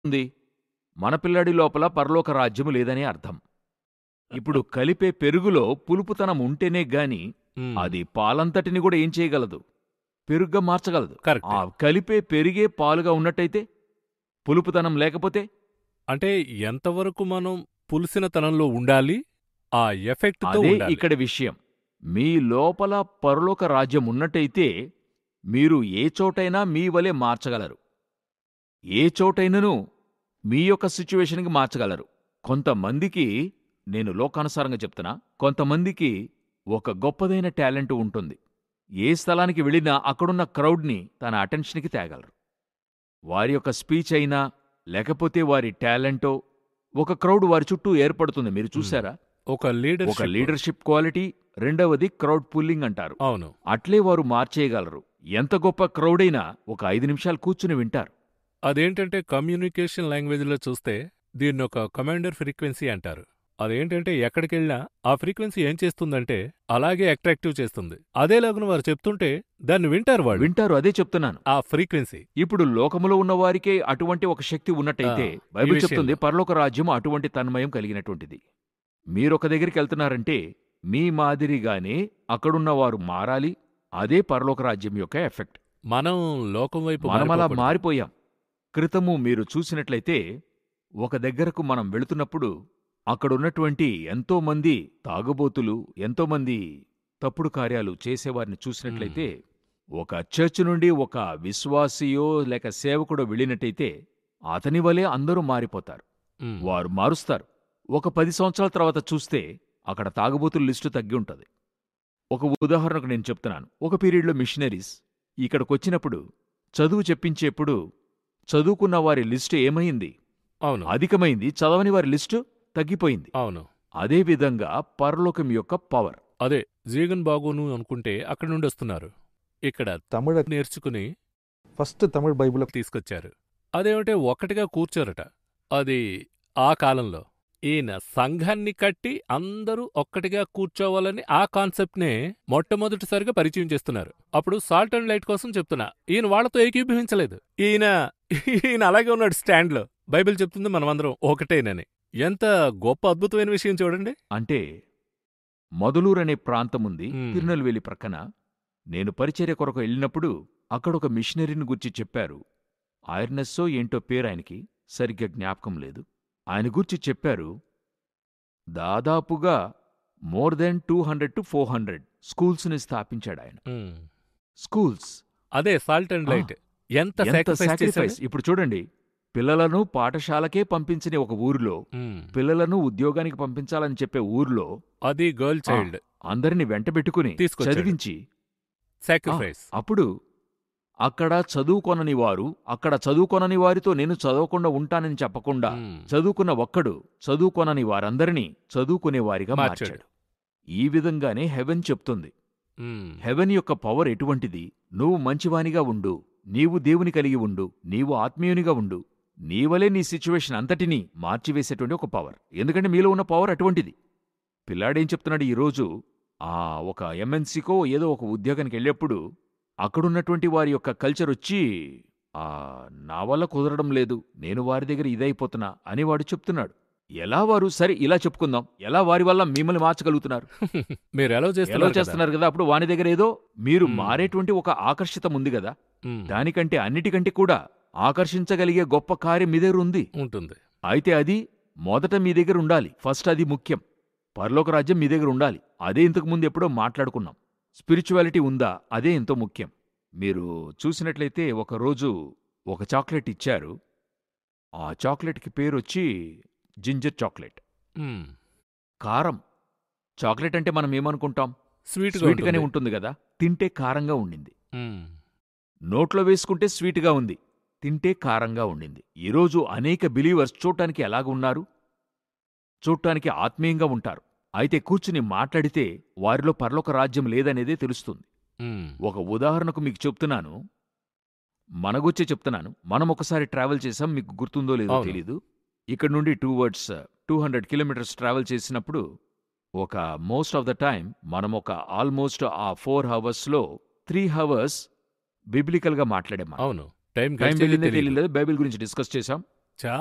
ఉంది మన పిల్లాడి లోపల పరలోక రాజ్యము లేదని అర్థం ఇప్పుడు కలిపే పెరుగులో పులుపుతనం ఉంటేనే గాని ఉమ్, అది పాలంతటిని కూడా ఏం చేయగలదు పెరుగ్గా మార్చగలదు కరెక్ట్ ఆ కలిపే పెరిగే పాలుగా ఉన్నట్టయితే పులుపుతనం లేకపోతే అంటే ఎంతవరకు మనం పులిసిన తనంలో ఉండాలి ఆ ఎఫెక్ట్ తో అదే ఉండాలి ఇక్కడ విషయం మీ లోపల పరలోక రాజ్యం ఉన్నట్టయితే మీరు ఏ చోటైనా మీ వలె మార్చగలరు ఏ చోటైనను మీ యొక్క సిచ్యువేషన్కి మార్చగలరు కొంతమందికి నేను లోకానుసారంగా చెప్తున్నా కొంతమందికి ఒక గొప్పదైన టాలెంట్ ఉంటుంది ఏ స్థలానికి వెళ్ళినా అక్కడున్న క్రౌడ్ని తన అటెన్షన్కి తేగలరు వారి యొక్క స్పీచ్ అయినా లేకపోతే వారి టాలెంటో ఒక క్రౌడ్ వారి చుట్టూ ఏర్పడుతుంది మీరు చూసారా ఒక లీడర్ ఒక లీడర్షిప్ క్వాలిటీ రెండవది క్రౌడ్ పుల్లింగ్ అంటారు అవును అట్లే వారు మార్చేయగలరు ఎంత గొప్ప క్రౌడ్ అయినా ఒక ఐదు నిమిషాలు కూర్చుని వింటారు అదేంటంటే కమ్యూనికేషన్ లాంగ్వేజ్లో చూస్తే దీన్ని ఒక కమాండర్ ఫ్రీక్వెన్సీ అంటారు అదేంటంటే ఎక్కడికెళ్ళినా ఆ ఫ్రీక్వెన్సీ ఏం చేస్తుందంటే అలాగే అట్రాక్టివ్ చేస్తుంది అదేలాగున వారు చెప్తుంటే దాన్ని వింటారు వాళ్ళు వింటారు అదే చెప్తున్నాను ఆ ఫ్రీక్వెన్సీ ఇప్పుడు లోకములో ఉన్న వారికే అటువంటి ఒక శక్తి ఉన్నట్టయితే ఆ, ఈ బైబిల్ విషయంలో. చెప్తుంది పరలోక రాజ్యం అటువంటి తన్మయం కలిగినటువంటిది మీరొక దగ్గరికి వెళ్తున్నారంటే మీ మాదిరిగానే అక్కడున్న వారు మారాలి అదే పరలోక రాజ్యం యొక్క ఎఫెక్ట్ మనం లోకం వైపు మనం అలా మారిపోకూడదు. మారిపోయాం క్రితము మీరు చూసినట్లయితే ఒక దగ్గరకు మనం వెళుతున్నప్పుడు అక్కడున్నటువంటి ఎంతోమంది తాగుబోతులు ఎంతోమంది తప్పుడు కార్యాలు చేసేవారిని చూసినట్లయితే ఒక చర్చ్ నుండి ఒక విశ్వాసియో లేక సేవకుడో వెళ్ళినట్టయితే అతని వలె అందరూ మారిపోతారు ఉమ్, వారు మారుస్తారు ఒక పది సంవత్సరాల తర్వాత చూస్తే అక్కడ తాగుబోతుల లిస్టు తగ్గి ఉంటుంది ఒక ఉదాహరణకు నేను చెప్తున్నాను ఒక పీరియడ్లో మిషనరీస్ ఇక్కడికొచ్చినప్పుడు చదువు చెప్పించేప్పుడు చదువుకున్న వారి లిస్టు ఏమైంది అవును అధికమైంది చదవని వారి లిస్టు తగ్గిపోయింది అవును అదే విధంగా పరలోకం యొక్క పవర్ అదే జీగన్ బాగోను అనుకుంటే అక్కడి నుండి వస్తున్నారు ఇక్కడ தமிழ నేర్చుకుని ఫస్ట్ தமிழ் బైబిల్ తీసుకొచ్చారు అదేమంటే ఒక్కటిగా కూర్చోరట అది ఆ కాలంలో ఈయన సంఘాన్ని కట్టి అందరూ ఒక్కటిగా కూర్చోవాలని ఆ కాన్సెప్ట్నే మొట్టమొదటిసారిగా పరిచయం చేస్తున్నారు అప్పుడు సాల్ట్ అండ్ లైట్ కోసం చెప్తున్నా ఈయన వాళ్ళతో ఏకీభవించలేదు ఈయన ఈయన అలాగే ఉన్నాడు స్టాండ్లో బైబిల్ చెప్తుంది మనమందరం ఒకటేనని ఎంత గొప్ప అద్భుతమైన విషయం చూడండి అంటే మొదలూరు అనే ప్రాంతం ఉంది మ్మ్. తిరునెల్వేలి ప్రక్కన నేను పరిచర్య కొరకు వెళ్ళినప్పుడు అక్కడొక మిషనరీని గురించి చెప్పారు ఆయర్నెస్సో ఏంటో పేరు ఆయనకి సరిగ్గా జ్ఞాపకం లేదు ఆయన గురించి చెప్పారు దాదాపుగా more than two hundred to four hundred స్కూల్స్ని స్థాపించాడు ఆయన ఉమ్. స్కూల్స్ అదే సాల్ట్ అండ్ ఆ. లైట్ ఎంత ఎంత సాక్రిఫైస్ సాక్రిఫైస్ ఇప్పుడు చూడండి పిల్లలను పాఠశాలకే పంపించని ఒక ఊరిలో పిల్లలను ఉద్యోగానికి పంపించాలని చెప్పే ఊరిలో అది గర్ల్ చైల్డ్ అందరిని వెంటబెట్టుకుని తీసుకొచ్చాడు. చదివించి సాక్రిఫైస్ అప్పుడు అక్కడ చదువుకొనని వారు అక్కడ చదువుకొనని వారితో నేను చదవకుండా ఉంటానని చెప్పకుండా ఉమ్. చదువుకున్న ఒక్కడు చదువుకొనని వారందరినీ చదువుకునే వారిగా మార్చాడు. మార్చాడు ఈ విధంగానే హెవెన్ చెప్తుంది ఉమ్. హెవెన్ యొక్క పవర్ ఎటువంటిది నువ్వు మంచివానిగా ఉండు నీవు దేవుని కలిగి ఉండు నీవు ఆత్మీయునిగా ఉండు నీవలే నీ సిచ్యువేషన్ అంతటినీ మార్చివేసేటువంటి ఒక పవర్ ఎందుకంటే మీలో ఉన్న పవర్ అటువంటిది పిల్లాడేం చెప్తున్నాడు ఈరోజు ఆ ఒక ఎంఎన్సీకో ఏదో ఒక ఉద్యోగానికి వెళ్ళేప్పుడు అక్కడున్నటువంటి వారి యొక్క కల్చర్ వచ్చి ఆ నా వల్ల కుదరడం లేదు నేను వారి దగ్గర ఇదైపోతున్నా అని వాడు చెప్తున్నాడు ఎలా వారు సరే ఇలా చెప్పుకుందాం ఎలా వారి వల్ల మిమ్మల్ని మార్చగలుగుతున్నారు మీరు ఎలా ఎలా చేస్తున్నారు కదా? చేస్తున్నారు కదా అప్పుడు వాని దగ్గర ఏదో మీరు మ్మ్. మారేటువంటి ఒక ఆకర్షితం ఉంది కదా ఉమ్. దానికంటే అన్నిటికంటే కూడా ఆకర్షించగలిగే గొప్ప కార్యం మీ దగ్గర ఉంది ఉంటుంది అయితే అది మొదట మీ దగ్గర ఉండాలి ఫస్ట్ అది ముఖ్యం పరలోక రాజ్యం మీ దగ్గర ఉండాలి అదే ఇంతకు ముందు ఎప్పుడో మాట్లాడుకున్నాం స్పిరిచువాలిటీ ఉందా అదే ఎంతో ముఖ్యం మీరు చూసినట్లయితే ఒక రోజు ఒక చాక్లెట్ ఇచ్చారు ఆ చాక్లెట్కి పేరు వచ్చి జింజర్ చాక్లెట్ ఉమ్. కారం చాక్లెట్ అంటే మనం ఏమనుకుంటాం స్వీట్ స్వీట్గానే ఉంటుంది కదా తింటే కారంగా ఉండింది ఉమ్. నోట్లో వేసుకుంటే స్వీట్గా ఉంది తింటే కారంగా ఉండింది ఈరోజు అనేక బిలీవర్స్ చూడటానికి ఎలాగ ఉన్నారు చూడటానికి ఆత్మీయంగా ఉంటారు అయితే కూర్చుని మాట్లాడితే వారిలో పరలోక రాజ్యం లేదనేదే తెలుస్తుంది ఉమ్. ఒక ఉదాహరణకు మీకు చెప్తున్నాను మనగుచ్చే చెప్తున్నాను మనం ఒకసారి ట్రావెల్ చేసాం మీకు గుర్తుందో లేదో అవును. తెలీదు ఇక్కడ నుండి towards two hundred kilometers travel చేసినప్పుడు ఒక మోస్ట్ ఆఫ్ ద టైం మనం ఒక ఆల్మోస్ట్ ఆ ఫోర్ హవర్స్లో త్రీ హవర్స్ బిబ్లికల్గా మాట్లాడాం మనం. అవును టైం టైం గడిచేదే వెళ్ళిందే తెలీదు. తెలియలేదు బైబిల్ గురించి డిస్కస్ చేశాం